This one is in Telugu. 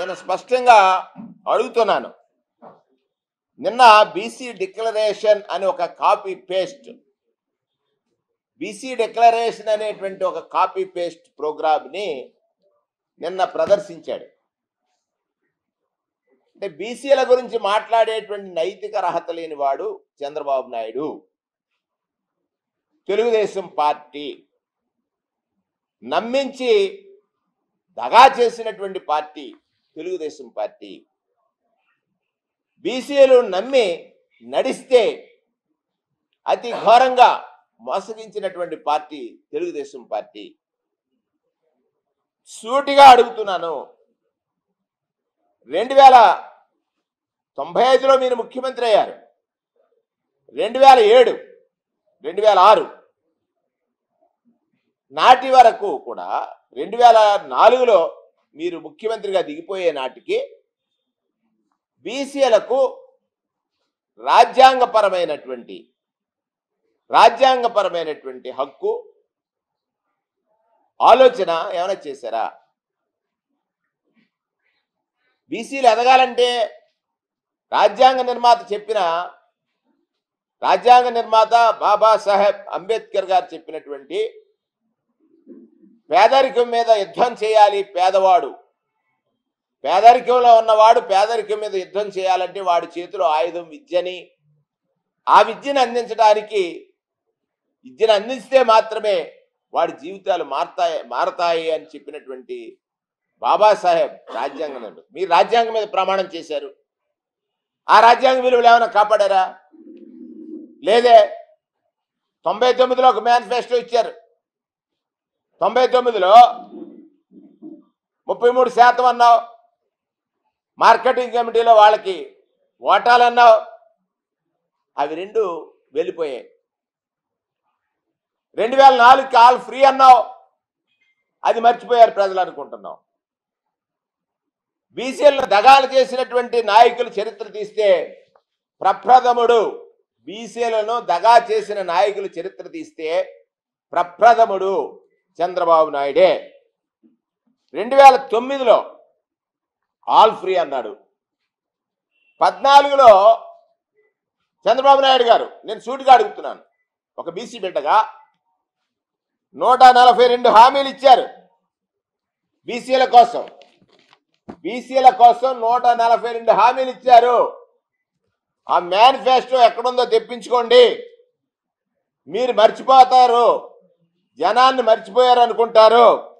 నేను స్పష్టంగా అడుగుతున్నాను నిన్న బీసీ డిక్లరేషన్ అని ఒక కాపీ పేస్ట్ బీసీ డిక్లరేషన్ అనేటువంటి ఒక కాపీ పేస్ట్ ప్రోగ్రామ్ని నిన్న ప్రదర్శించాడు అంటే బీసీల గురించి మాట్లాడేటువంటి నైతిక అర్హత లేని వాడు చంద్రబాబు నాయుడు తెలుగుదేశం పార్టీ నమ్మించి దగా చేసినటువంటి పార్టీ తెలుగుదేశం పార్టీ బీసీలు నమ్మి నడిస్తే అతి ఘోరంగా మోసగించినటువంటి పార్టీ తెలుగుదేశం పార్టీ సూటిగా అడుగుతున్నాను రెండు వేల తొంభై ఐదులో మీరు ముఖ్యమంత్రి అయ్యారు రెండు వేల ఏడు రెండు వేల ఆరు నాటి వరకు కూడా రెండు వేల నాలుగులో మీరు ముఖ్యమంత్రిగా దిగిపోయే నాటికి బీసీలకు రాజ్యాంగపరమైనటువంటి రాజ్యాంగపరమైనటువంటి హక్కు ఆలోచన ఏమైనా చేశారా బీసీలు ఎదగాలంటే రాజ్యాంగ నిర్మాత చెప్పిన రాజ్యాంగ నిర్మాత బాబాసాహెబ్ అంబేద్కర్ గారు చెప్పినటువంటి పేదరికం మీద యుద్ధం చేయాలి పేదవాడు పేదరికంలో ఉన్నవాడు పేదరికం మీద యుద్ధం చేయాలంటే వాడి చేతిలో ఆయుధం విద్యని ఆ విద్యను అందించడానికి విద్యను అందిస్తే మాత్రమే వాడి జీవితాలు మారతాయి మారతాయి అని చెప్పినటువంటి బాబాసాహెబ్ రాజ్యాంగ నిర్మాత మీరు రాజ్యాంగం మీద ప్రమాణం చేశారు ఆ రాజ్యాంగ విలువలు ఏమైనా కాపాడారా లేదే తొంభై తొమ్మిదిలో ఒక మేనిఫెస్టో ఇచ్చారు తొంభై తొమ్మిదిలో ముప్పై మూడు శాతం అన్నావు మార్కెటింగ్ కమిటీలో వాళ్ళకి ఓటాలు అన్నావు అవి రెండు వెళ్ళిపోయాయి రెండు వేల నాలుగుకి ఆల్ ఫ్రీ అన్నావు అది మర్చిపోయారు ప్రజలు అనుకుంటున్నాం బీసీలను దగాలు చేసినటువంటి నాయకుల చరిత్ర తీస్తే ప్రప్రథముడు బీసీలను దగా చేసిన నాయకుల చరిత్ర తీస్తే ప్రప్రథముడు చంద్రబాబు నాయుడే రెండు వేల తొమ్మిదిలో ఆల్ ఫ్రీ అన్నాడు పద్నాలుగులో చంద్రబాబు నాయుడు గారు నేను సూటిగా అడుగుతున్నాను ఒక బీసీ బిడ్డగా నూట నలభై రెండు హామీలు ఇచ్చారు బీసీల కోసం బీసీల కోసం నూట నలభై రెండు హామీలు ఇచ్చారు ఆ మేనిఫెస్టో ఎక్కడుందో తెప్పించుకోండి మీరు మర్చిపోతారు జనాన్ని మర్చిపోయారు అనుకుంటారు